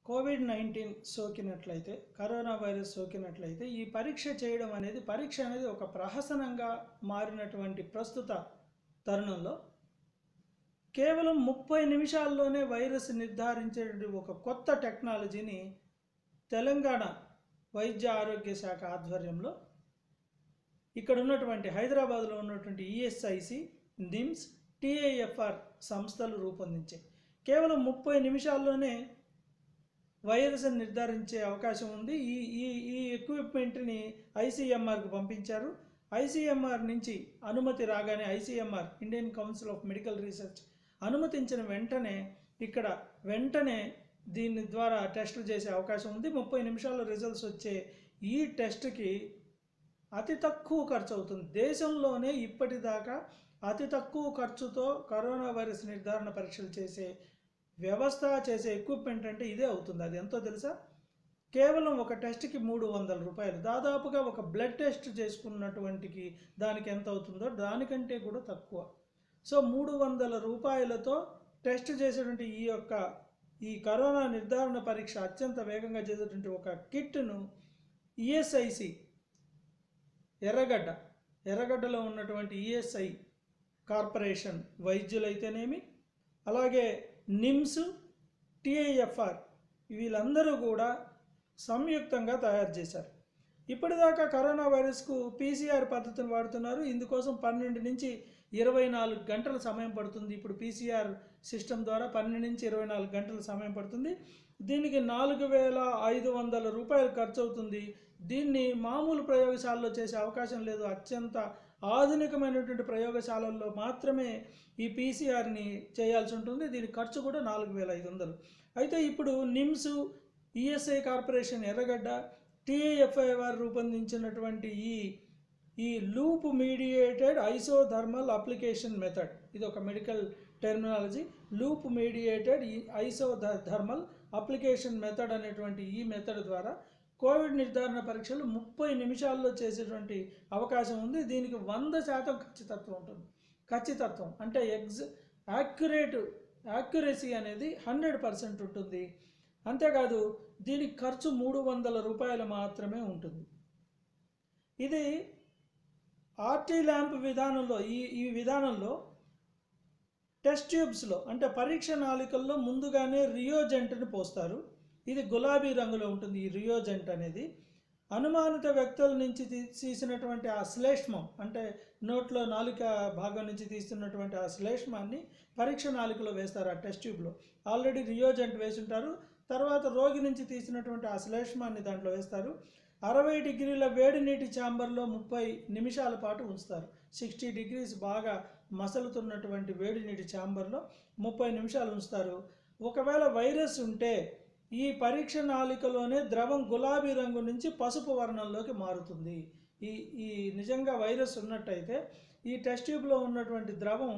Covid nineteen సోకినట్లయితే corona virus సోకినట్లయితే ఈ పరీక్ష చేయడం అనేది పరీక్ష అనేది ఒక ప్రహసనంగా మారినటువంటి ప్రస్తుత తరుణంలో కేవలం ముప్పై నిమిషాల్లోనే వైరస్ నిర్ధారించేటువంటి ఒక కొత్త టెక్నాలజీని తెలంగాణ వైద్య ఆరోగ్య శాఖ ఆధ్వర్యంలో ఇక్కడ ఉన్నటువంటి హైదరాబాద్లో ఉన్నటువంటి ఈఎస్ఐసి నిమ్స్ టిఐఎఫ్ఆర్ సంస్థలు రూపొందించాయి కేవలం ముప్పై నిమిషాల్లోనే వైరస్ నిర్ధారించే అవకాశం ఉంది ఈ ఈ ఈ ఎక్విప్మెంట్ని ఐసీఎంఆర్కి పంపించారు ఐసీఎంఆర్ నుంచి అనుమతి రాగానే ICMR Indian council of medical research అనుమతించిన వెంటనే ఇక్కడ వెంటనే దీని ద్వారా టెస్టులు చేసే అవకాశం ఉంది ముప్పై నిమిషాల్లో రిజల్ట్స్ వచ్చే ఈ టెస్ట్కి అతి తక్కువ ఖర్చు అవుతుంది దేశంలోనే ఇప్పటిదాకా అతి తక్కువ ఖర్చుతో కరోనా వైరస్ నిర్ధారణ పరీక్షలు చేసే వ్యవస్థ చేసే ఎక్విప్మెంట్ అంటే ఇదే అవుతుంది అది ఎంతో తెలుసా కేవలం ఒక టెస్ట్కి మూడు వందల రూపాయలు దాదాపుగా ఒక బ్లడ్ టెస్ట్ చేసుకున్నటువంటికి దానికి ఎంత అవుతుందో దానికంటే కూడా తక్కువ సో మూడు వందల రూపాయలతో టెస్ట్ చేసేటువంటి ఈ యొక్క ఈ కరోనా నిర్ధారణ పరీక్ష అత్యంత వేగంగా చేసేటువంటి ఒక కిట్ను ఈఎస్ఐసి ఎర్రగడ్డ ఎర్రగడ్డలో ఉన్నటువంటి ఈఎస్ఐ కార్పొరేషన్ వైద్యులైతేనేమి అలాగే నిమ్స్ టిఐఎఫ్ఆర్ వీళ్ళందరూ కూడా సంయుక్తంగా తయారు చేశారు ఇప్పటిదాకా కరోనా వైరస్కు పీసీఆర్ పద్ధతిని వాడుతున్నారు ఇందుకోసం పన్నెండు నుంచి ఇరవై నాలుగు గంటల సమయం పడుతుంది ఇప్పుడు పీసీఆర్ సిస్టమ్ ద్వారా పన్నెండు నుంచి ఇరవై నాలుగు గంటల సమయం పడుతుంది దీనికి నాలుగు వేల ఐదు వందల రూపాయలు ఖర్చు అవుతుంది దీన్ని మామూలు ప్రయోగశాలలో చేసే అవకాశం లేదు అత్యంత ఆధునికమైనటువంటి ప్రయోగశాలల్లో మాత్రమే ఈ పీసీఆర్ని చేయాల్సి ఉంటుంది దీని ఖర్చు కూడా నాలుగు వేల ఐదు వందలు అయితే ఇప్పుడు నిమ్స్ ఈఎస్ఐ కార్పొరేషన్ ఎర్రగడ్డ టీఏఎఫ్ఐఆర్ రూపొందించినటువంటి ఈ ఈ loop mediated isothermal application method ఇది ఒక మెడికల్ టెర్మినాలజీ లూప్ మీడియేటెడ్ ఈ ఐసో థర్మల్ అప్లికేషన్ మెథడ్ అనేటువంటి ఈ మెథడ్ ద్వారా కోవిడ్ నిర్ధారణ పరీక్షలు ముప్పై నిమిషాల్లో చేసేటువంటి అవకాశం ఉంది దీనికి వంద శాతం ఖచ్చితత్వం ఉంటుంది ఖచ్చితత్వం అంటే ఎగ్జ్ యాక్యురేట్ యాక్యురసీ అనేది హండ్రెడ్ పర్సెంట్ ఉంటుంది అంతేకాదు దీనికి ఖర్చు మూడు వందల రూపాయలు మాత్రమే ఉంటుంది ఇది ఆర్టీ ల్యాంప్ విధానంలో ఈ ఈ విధానంలో టెస్ట్ ట్యూబ్స్లో అంటే పరీక్ష నాళికల్లో ముందుగానే రియోజెంట్ని పోస్తారు ఇది గులాబీ రంగులో ఉంటుంది ఈ రియోజెంట్ అనేది అనుమానిత వ్యక్తుల నుంచి తీ- తీసినటువంటి ఆ శ్లేష్మం అంటే నోట్లో నాలుక భాగం నుంచి తీస్తున్నటువంటి ఆ శ్లేష్మాన్ని పరీక్ష నాలుకలో వేస్తారు ఆ టెస్ట్ ట్యూబ్లో ఆల్రెడీ రియోజెంట్ వేసి ఉంటారు తర్వాత రోగి నుంచి తీసినటువంటి ఆ శ్లేష్మాన్ని దాంట్లో వేస్తారు అరవై డిగ్రీల వేడి నీటి ఛాంబర్లో ముప్పై నిమిషాల పాటు ఉంచుతారు సిక్స్టీ డిగ్రీస్ బాగా మసలుతున్నటువంటి వేడి నీటి ఛాంబర్లో ముప్పై నిమిషాలు ఉంచుతారు ఒకవేళ వైరస్ ఉంటే ఈ పరీక్ష నాళికలోనే ద్రవం గులాబీ రంగు నుంచి పసుపు వర్ణంలోకి మారుతుంది ఈ ఈ నిజంగా వైరస్ ఉన్నట్టయితే ఈ టెస్ట్ ట్యూబ్లో ఉన్నటువంటి ద్రవం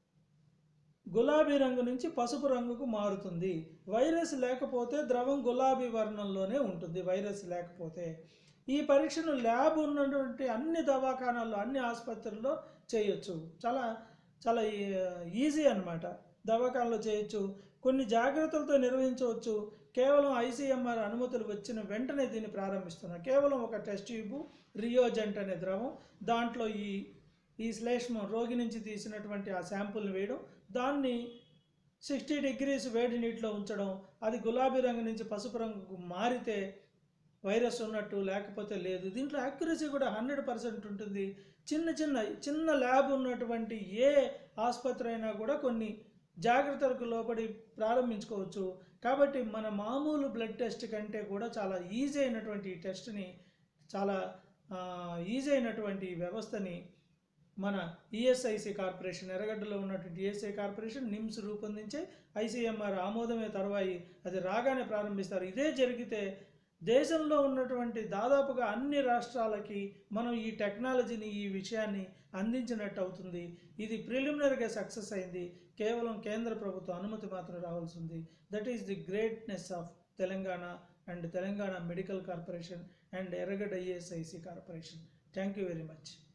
గులాబీ రంగు నుంచి పసుపు రంగుకు మారుతుంది వైరస్ లేకపోతే ద్రవం గులాబీ వర్ణంలోనే ఉంటుంది వైరస్ లేకపోతే ఈ పరీక్షను ల్యాబ్ ఉన్నటువంటి అన్ని దవాఖానాల్లో అన్ని ఆసుపత్రుల్లో చేయొచ్చు చాలా చాలా ఈజీ అన్నమాట దవాఖానలో చేయొచ్చు కొన్ని జాగ్రత్తలతో నిర్వహించవచ్చు కేవలం ఐసీఎంఆర్ అనుమతులు వచ్చిన వెంటనే దీన్ని ప్రారంభిస్తున్నారు కేవలం ఒక టెస్ట్ ట్యూబ్ రియోజెంట్ అనే ద్రవం దాంట్లో ఈ ఈ శ్లేష్మం రోగి నుంచి తీసినటువంటి ఆ శాంపుల్ని వేయడం దాన్ని సిక్స్టీ డిగ్రీస్ వేడి నీటిలో ఉంచడం అది గులాబీ రంగు నుంచి పసుపు రంగుకు మారితే వైరస్ ఉన్నట్టు లేకపోతే లేదు దీంట్లో యాక్యురసీ కూడా హండ్రెడ్ పర్సెంట్ ఉంటుంది చిన్న చిన్న చిన్న ల్యాబ్ ఉన్నటువంటి ఏ ఆసుపత్రి అయినా కూడా కొన్ని జాగ్రత్తలకు లోపడి ప్రారంభించుకోవచ్చు కాబట్టి మన మామూలు బ్లడ్ టెస్ట్ కంటే కూడా చాలా ఈజీ అయినటువంటి ఈ టెస్ట్ని చాలా ఆ, ఈజీ అయినటువంటి ఈ వ్యవస్థని మన ఈఎస్ఐసి కార్పొరేషన్ ఎర్రగడ్డలో ఉన్నటువంటి ఈఎస్ఐ కార్పొరేషన్ నిమ్స్ రూపొందించే ఐసీఎంఆర్ ఆమోదమే తర్వాయి అది రాగానే ప్రారంభిస్తారు ఇదే జరిగితే దేశంలో ఉన్నటువంటి దాదాపుగా అన్ని రాష్ట్రాలకి మనం ఈ టెక్నాలజీని ఈ విషయాన్ని అందించినట్టు అవుతుంది ఇది ప్రిలిమినరీగా సక్సెస్ అయింది కేవలం కేంద్ర ప్రభుత్వ అనుమతి మాత్రం రావాల్సి ఉంది that is the greatness of Telangana and Telangana medical corporation and Erragadda ESIC corporation thank you very much